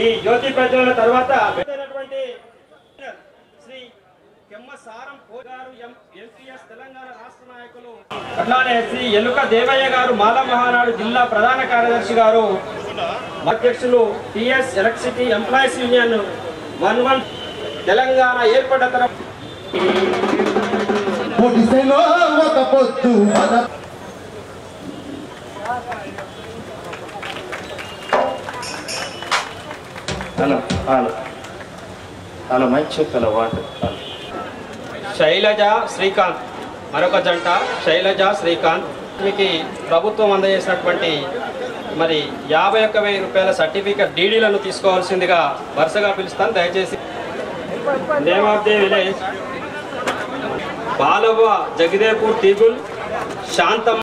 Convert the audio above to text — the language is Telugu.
ఈ జ్యోతి ప్రజ్వలన తర్వాత పెద్దైనటువంటి శ్రీ కెమ్మ సారం కో గారు ఎం- ఎంపీఎస్ తెలంగాణ రాష్ట్ర నాయకులు అట్లానే శ్రీ ఎలుక దేవయ్య గారు మాల మహానాడు జిల్లా ప్రధాన కార్యదర్శి గారు అధ్యక్షులు TS electricity employees union one one Telangana ఏర్పడ్డ తరం పొడిసెలో ఒక పొద్దు మన హలో హలో హలో మంచి hello water hello Shailaja Srikanth మరొక జంట శైలజ శ్రీకాంత్ మీకు ప్రభుత్వం అందజేసినటువంటి మరి యాభై ఒక్క వెయ్యి రూపాయల సర్టిఫికెట్ డీడీలను తీసుకోవాల్సిందిగా వరుసగా పిలుస్తాను దయచేసి name of the village Balavva Jagadevpur Teegul Shantamma